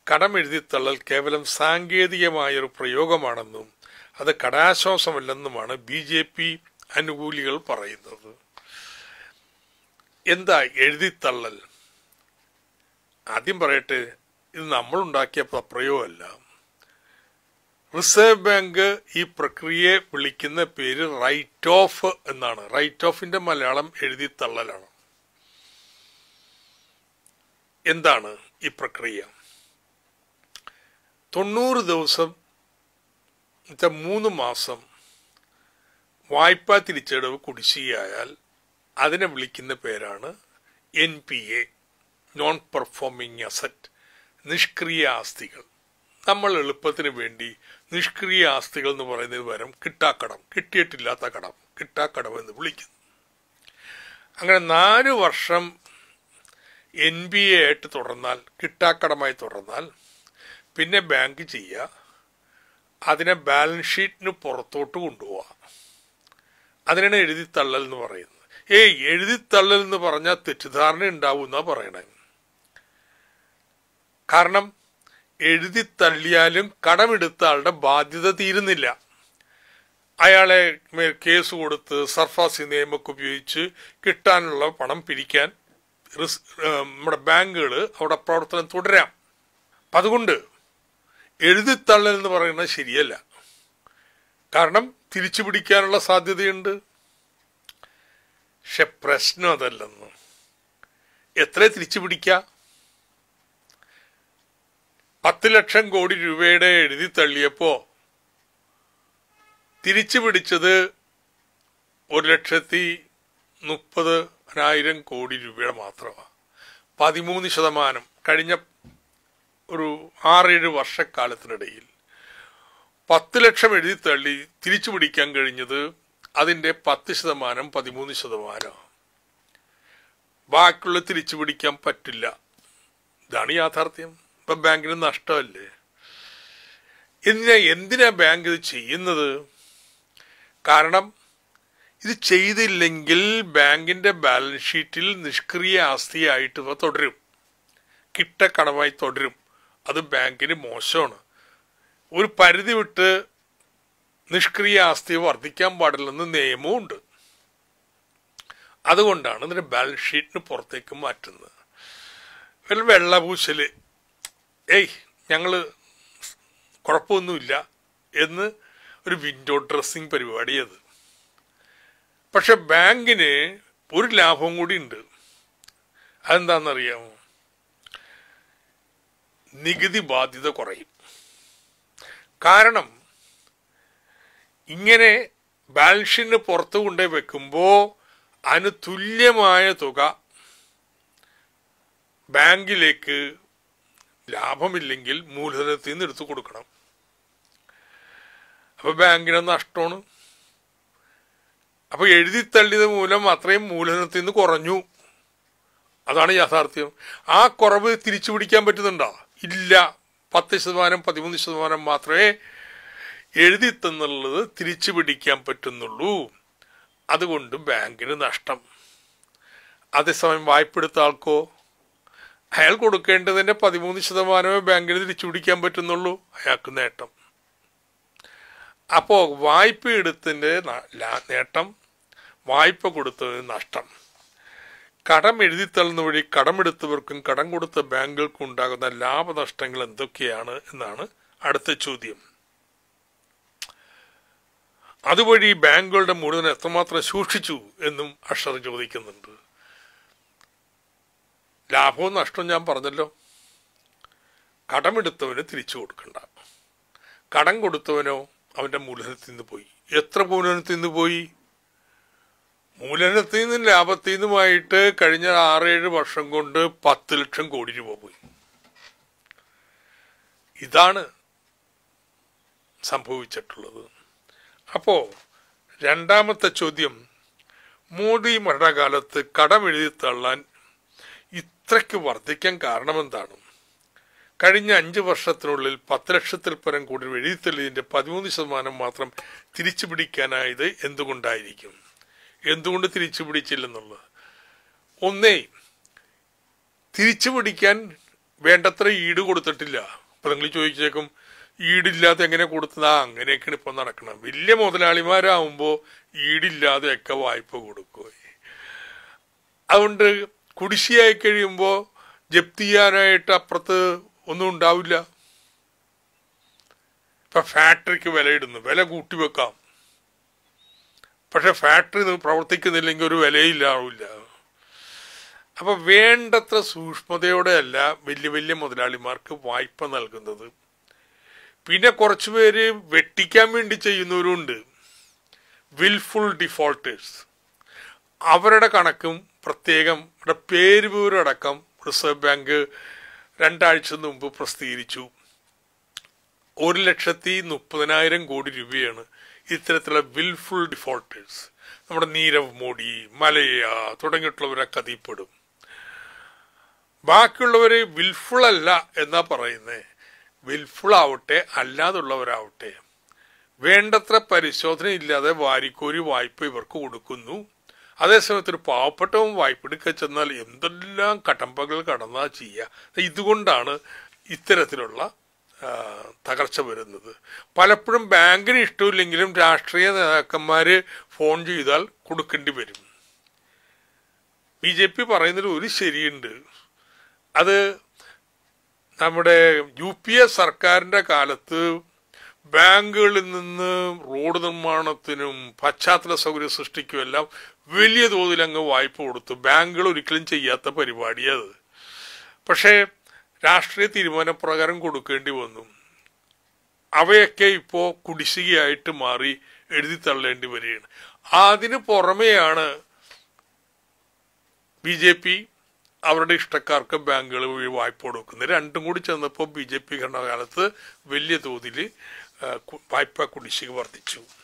കടമെഴുതിത്തള്ളൽ കേവലം സാങ്കേതികമായൊരു പ്രയോഗമാണെന്നും അത് കടാശ്വാസമല്ലെന്നുമാണ് B J P അനുകൂലികൾ പറയുന്നത് എന്താ എഴുതിത്തള്ളൽ ആദ്യം പറയട്ടെ ഇത് നമ്മളുണ്ടാക്കിയ പ്രയോഗമല്ല റിസർവ് ബാങ്ക് ഈ പ്രക്രിയയെ വിളിക്കുന്ന പേര് റൈറ്റ് ഓഫ് എന്നാണ് റൈറ്റ് ഓഫിന്റെ മലയാളം എഴുതിത്തള്ളലാണ് എന്താണ് ഈ പ്രക്രിയ തൊണ്ണൂറ് ദിവസം എന്നുവെച്ചാൽ മൂന്ന് മാസം വായ്പാ തിരിച്ചടവ് കുടിശ്ശികയായാൽ അതിനെ വിളിക്കുന്ന പേരാണ് N P A non performing asset നിഷ്ക്രിയ ആസ്തികൾ നമ്മൾ എളുപ്പത്തിന് വേണ്ടി നിഷ്ക്രിയ ആസ്തികൾ എന്ന് പറയുന്നത് പകരം കിട്ടാക്കടം കിട്ടിയിട്ടില്ലാത്ത കടം കിട്ടാക്കടം എന്ന് വിളിക്കുന്നു അങ്ങനെ നാല് വർഷം എൻ ബി എ ആയിട്ട് തുടർന്നാൽ കിട്ടാക്കടമായി തുടർന്നാൽ പിന്നെ ബാങ്ക് ചെയ്യുക അതിനെ ബാലൻസ് ഷീറ്റിന് പുറത്തോട്ട് കൊണ്ടുപോവുക അതിനാണ് എഴുതിത്തള്ളൽ എന്ന് പറയുന്നത് ഏയ് എഴുതിത്തള്ളൽ എന്ന് പറഞ്ഞാൽ തെറ്റിദ്ധാരണ ഉണ്ടാവും എന്നാ പറയണേ കാരണം എഴുതിത്തള്ളിയാലും കടമെടുത്ത ആളുടെ ബാധ്യത തീരുന്നില്ല അയാളെ മേൽ കേസ് കൊടുത്ത് സർഫാസി നിയമമൊക്കെ ഉപയോഗിച്ച് കിട്ടാനുള്ള പണം പിരിക്കാൻ റിസ് നമ്മുടെ ബാങ്കുകൾ അവിടെ പ്രവർത്തനം തുടരാം അപ്പം അതുകൊണ്ട് എഴുതിത്തള്ളൽ എന്ന് പറയുന്നത് ശരിയല്ല കാരണം തിരിച്ചു പിടിക്കാനുള്ള സാധ്യതയുണ്ട് പക്ഷെ പ്രശ്നം അതല്ലെന്ന് എത്ര തിരിച്ചു പിടിക്കാം പത്ത് ലക്ഷം കോടി രൂപയുടെ എഴുതി തള്ളിയപ്പോ തിരിച്ചു പിടിച്ചത് ഒരു ലക്ഷത്തി മുപ്പതിനായിരം കോടി രൂപയുടെ മാത്രമാണ് പതിമൂന്ന് ശതമാനം കഴിഞ്ഞ ഒരു ആറേഴ് വർഷക്കാലത്തിനിടയിൽ പത്ത് ലക്ഷം എഴുതി തള്ളി തിരിച്ചു പിടിക്കാൻ കഴിഞ്ഞത് അതിന്റെ പത്ത് ശതമാനം പതിമൂന്ന് ശതമാനം ബാക്കിയുള്ള തിരിച്ചു പിടിക്കാൻ പറ്റില്ല ഇതാണ് യാഥാർത്ഥ്യം ഇപ്പൊ ബാങ്കിന് നഷ്ടമല്ലേ എന്തിനാ എന്തിനാ ബാങ്ക് ഇത് ചെയ്യുന്നത് കാരണം ഇത് ചെയ്തില്ലെങ്കിൽ ബാങ്കിന്റെ ബാലൻസ് ഷീറ്റിൽ നിഷ്ക്രിയ ആസ്തിയായിട്ട് ഇവ തുടരും കിട്ടക്കടമായി തുടരും അത് ബാങ്കിന് മോശമാണ് ഒരു പരിധി വിട്ട് നിഷ്ക്രിയ ആസ്തി വർദ്ധിക്കാൻ പാടില്ലെന്ന് നിയമമുണ്ട് അതുകൊണ്ടാണ് ഇതിന്റെ ബാലൻസ് ഷീറ്റിന് പുറത്തേക്ക് മാറ്റുന്നത് വല്ല വെള്ളപൂശല് ഏയ് ഞങ്ങള് കുഴപ്പമൊന്നുമില്ല എന്ന് ഒരു വിൻഡോ ഡ്രസ്സിംഗ് പരിപാടി അത് പക്ഷെ ബാങ്കിന് ഒരു ലാഭം കൂടി ഉണ്ട് അതെന്താണെന്നറിയാമോ നികുതി ബാധ്യത കുറയും കാരണം ഇങ്ങനെ ബാലൻസിന് പുറത്തു കൊണ്ടേ വെക്കുമ്പോൾ അതിന് തുല്യമായ തുക ബാങ്കിലേക്ക് ലാഭമില്ലെങ്കിൽ മൂലധനത്തിൽ നിന്ന് എടുത്തു കൊടുക്കണം അപ്പൊ ബാങ്കിന് നഷ്ടമാണ് അപ്പൊ എഴുതി തള്ളിയത് മൂലം അത്രയും മൂലധനത്തിൽ നിന്ന് കുറഞ്ഞു അതാണ് യാഥാർത്ഥ്യം ആ കുറവ് തിരിച്ചു പിടിക്കാൻ പറ്റുന്നുണ്ടോ ഇല്ല പത്ത് ശതമാനം പതിമൂന്ന് ശതമാനം മാത്രമേ എഴുതി തന്നുള്ളത് തിരിച്ചു പിടിക്കാൻ പറ്റുന്നുള്ളൂ അതുകൊണ്ട് ബാങ്കിന് നഷ്ടം അതേസമയം വായ്പ എടുത്ത ആൾക്കോ അയാൾ കൊടുക്കേണ്ടതിന്റെ പതിമൂന്ന് ശതമാനമേ ബാങ്കിന് തിരിച്ചു പിടിക്കാൻ പറ്റുന്നുള്ളൂ അയാൾക്ക് നേട്ടം അപ്പോ വായ്പ എടുത്തിന്റെ നേട്ടം വായ്പ കൊടുത്തതിന് നഷ്ടം കടം എഴുതിത്തള്ളുന്ന വഴി കടമെടുത്തവർക്കും കടം കൊടുത്ത ബാങ്കുകൾക്കും ഉണ്ടാകുന്ന ലാഭനഷ്ടങ്ങൾ എന്തൊക്കെയാണ് എന്നാണ് അടുത്ത ചോദ്യം അതുവഴി ബാങ്കുകളുടെ മുഴുവൻ എത്രമാത്രം സൂക്ഷിച്ചു എന്നും അഷർ ചോദിക്കുന്നുണ്ട് ലാഭവും നഷ്ടവും ഞാൻ പറഞ്ഞല്ലോ കടമെടുത്തവന് തിരിച്ചു കൊടുക്കണ്ട കടം കൊടുത്തവനോ അവന്റെ മൂലധനത്തിൽ നിന്ന് പോയി എത്ര മൂലധനത്തിൽ നിന്ന് പോയി മൂലധനത്തിൽ നിന്നും ലാഭത്തിൽ നിന്നുമായിട്ട് കഴിഞ്ഞ ആറേഴ് വർഷം കൊണ്ട് പത്ത് ലക്ഷം കോടി രൂപ പോയി ഇതാണ് സംഭവിച്ചിട്ടുള്ളത് അപ്പോ രണ്ടാമത്തെ ചോദ്യം മോദി മരണകാലത്ത് കടമെഴുതി തള്ളാൻ ഇത്രയ്ക്ക് വർദ്ധിക്കാൻ കാരണമെന്താണ് കഴിഞ്ഞ അഞ്ച് വർഷത്തിനുള്ളിൽ പത്ത് ലക്ഷത്തിൽ പരം കോടി എഴുതിത്തള്ളിയതിന്റെ പതിമൂന്ന് ശതമാനം മാത്രം തിരിച്ചു പിടിക്കാനായത് എന്തുകൊണ്ടായിരിക്കും എന്തുകൊണ്ട് തിരിച്ചു പിടിച്ചില്ലെന്നുള്ളത് ഒന്നേ തിരിച്ചു പിടിക്കാൻ വേണ്ടത്ര ഈട് കൊടുത്തിട്ടില്ല അപ്പൊ നിങ്ങൾ ചോദിച്ചേക്കും ഈടില്ലാതെ എങ്ങനെ കൊടുത്തതാ അങ്ങനെയൊക്കെയാണ് ഇപ്പൊ നടക്കണം വലിയ മുതലാളിമാരാവുമ്പോ ഈടില്ലാതെയൊക്കെ വായ്പ കൊടുക്കും അതുകൊണ്ട് കുടിശ്ശിയായി കഴിയുമ്പോൾ ജപ്തി ചെയ്യാനായിട്ട് അപ്പുറത്ത് ഒന്നും ഉണ്ടാവില്ല ഇപ്പൊ ഫാക്ടറിക്ക് വിലയിടുന്നു വില കൂട്ടി വെക്കാം പക്ഷെ ഫാക്ടറി പ്രവർത്തിക്കുന്നില്ലെങ്കിൽ ഒരു വിലയില്ലാവില്ല അപ്പൊ വേണ്ടത്ര സൂക്ഷ്മതയോടെയല്ല വലിയ വലിയ മുതലാളിമാർക്ക് വായ്പ നൽകുന്നത് പിന്നെ കുറച്ചു പേര് വെട്ടിക്കാൻ വേണ്ടി ചെയ്യുന്നവരുണ്ട് വിൽഫുൾ ഡിഫോൾട്ടേഴ്സ് അവരുടെ കണക്കും പ്രത്യേകം ഇവിടെ പേര് വിവരം അടക്കം റിസർവ് ബാങ്ക് രണ്ടാഴ്ച മുമ്പ് പ്രസിദ്ധീകരിച്ചു ഒരു ലക്ഷത്തി മുപ്പതിനായിരം കോടി രൂപയാണ് ഇത്തരത്തിലുള്ള വിൽഫുൾ ഡിഫോൾട്ടേഴ്സ് നമ്മുടെ നീരവ് മോഡി മലയ തുടങ്ങിയിട്ടുള്ളവരൊക്കെ അതിൽപ്പെടും ബാക്കിയുള്ളവര് വിൽഫുൾ അല്ല എന്നാ പറയുന്നത് വിൽഫുൾ ആവട്ടെ അല്ലാതുള്ളവരാവട്ടെ വേണ്ടത്ര പരിശോധന ഇല്ലാതെ വാരിക്കോരി വായ്പ ഇവർക്ക് കൊടുക്കുന്നു അതേസമയത്ത് ഒരു പാവപ്പെട്ടവൻ വായ്പ എടുക്കുക ചെന്നാൽ എന്തെല്ലാം കടമ്പകൾ കടന്നാ ചെയ്യുക ഇതുകൊണ്ടാണ് ഇത്തരത്തിലുള്ള ആ, തകർച്ച വരുന്നത് പലപ്പോഴും ബാങ്കിന് ഇഷ്ടമില്ലെങ്കിലും രാഷ്ട്രീയ നേതാക്കന്മാര് ഫോൺ ചെയ്താൽ കൊടുക്കേണ്ടി വരും ബി ജെ പി പറയുന്നതിൽ ഒരു ശരിയുണ്ട് അത് നമ്മുടെ യു പി എ സർക്കാരിന്റെ കാലത്ത് ബാങ്കുകളിൽ നിന്ന് റോഡ് നിർമ്മാണത്തിനും പശ്ചാത്തല സൗകര്യ സൃഷ്ടിക്കും എല്ലാം വലിയ തോതിൽ അങ്ങ് വായ്പ കൊടുത്തു ബാങ്കുകൾ ഒരിക്കലും ചെയ്യാത്ത പരിപാടിയത് പക്ഷേ രാഷ്ട്രീയ തീരുമാനപ്രകാരം കൊടുക്കേണ്ടി വന്നു അവയൊക്കെ ഇപ്പോ കുടിശ്ശികയായിട്ട് മാറി എഴുതി തള്ളേണ്ടി വരികയാണ് അതിന് പുറമെയാണ് ബി ജെ പി അവരുടെ ഇഷ്ടക്കാർക്ക് ബാങ്കുകൾ വഴി വായ്പ കൊടുക്കുന്നത് രണ്ടും കൂടി ചെന്നപ്പോൾ ബി ജെ പി ഭരണകാലത്ത് വലിയ തോതിൽ വായ്പ കുടിശ്ശിക വർദ്ധിച്ചു